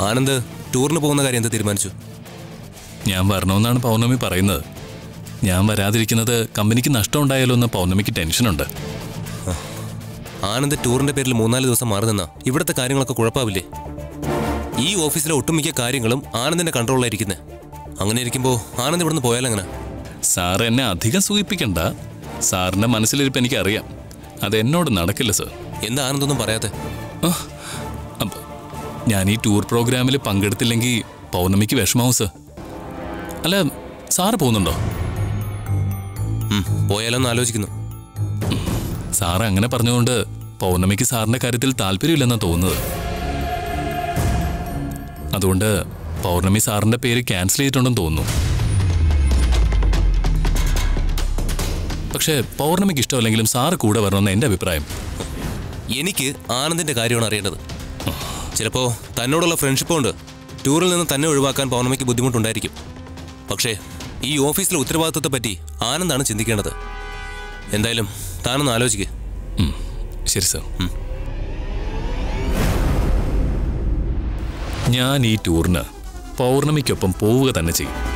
ആനന്ദ് ടൂറിന് പോകുന്ന കാര്യം എന്ത് തീരുമാനിച്ചു ഞാൻ വരണമെന്നാണ് പൗർണമി പറയുന്നത് ഞാൻ വരാതിരിക്കുന്നത് കമ്പനിക്ക് നഷ്ടം ഉണ്ടായാലോ എന്ന് പൗർണമിക്ക് ടെൻഷനുണ്ട് ആനന്ദ് ടൂറിന്റെ പേരിൽ മൂന്നാല് ദിവസം മാറി നിന്നാ ഇവിടുത്തെ കാര്യങ്ങളൊക്കെ കുഴപ്പാവില്ലേ ഈ ഓഫീസിലെ ഒട്ടുമിക്ക കാര്യങ്ങളും ആനന്ദിന്റെ കൺട്രോളിലായിരിക്കുന്നത് അങ്ങനെ ഇരിക്കുമ്പോൾ ആനന്ദ് ഇവിടുന്ന് പോയാലെങ്ങനെ സാർ എന്നെ അധികം സൂചിപ്പിക്കണ്ട സാറിന്റെ മനസ്സിലിരിപ്പ് എനിക്കറിയാം അത് എന്നോട് നടക്കില്ല സർ എന്താ ആനന്ദൊന്നും പറയാത്തെ അപ്പ ഞാൻ ഈ ടൂർ പ്രോഗ്രാമിൽ പങ്കെടുത്തില്ലെങ്കിൽ പൗർണമിക്ക് വിഷമാവും സർ അല്ല സാറ് പോകുന്നുണ്ടോ ഉം, പോയാലോന്ന് ആലോചിക്കുന്നു സാറ് അങ്ങനെ പറഞ്ഞുകൊണ്ട് പൗർണമിക്ക് സാറിന്റെ കാര്യത്തിൽ താല്പര്യമില്ലെന്നാണ് തോന്നുന്നത് അതുകൊണ്ട് പൗർണമി സാറിന്റെ പേര് ക്യാൻസൽ ചെയ്തിട്ടുണ്ടെന്ന് തോന്നുന്നു പക്ഷേ പൗർണമിക്ക് ഇഷ്ടമല്ലെങ്കിലും സാറ് കൂടെ വരണമെന്ന് എൻ്റെ അഭിപ്രായം എനിക്ക് ആനന്ദിന്റെ കാര്യമാണ് അറിയേണ്ടത് ചിലപ്പോ തന്നോടുള്ള ഫ്രണ്ട്ഷിപ്പ് കൊണ്ട് ടൂറിൽ നിന്ന് തന്നെ ഒഴിവാക്കാൻ പൗർണമിക്ക് ബുദ്ധിമുട്ടുണ്ടായിരിക്കും പക്ഷേ ഈ ഓഫീസിലെ ഉത്തരവാദിത്വത്തെ പറ്റി ആനന്ദാണ് ചിന്തിക്കേണ്ടത് എന്തായാലും താനൊന്ന് ആലോചിക്ക് ഉം, ശരി സർ ഞാൻ ഈ ടൂറിന് പൗർണമിക്കൊപ്പം പോവുക തന്നെ ചെയ്യും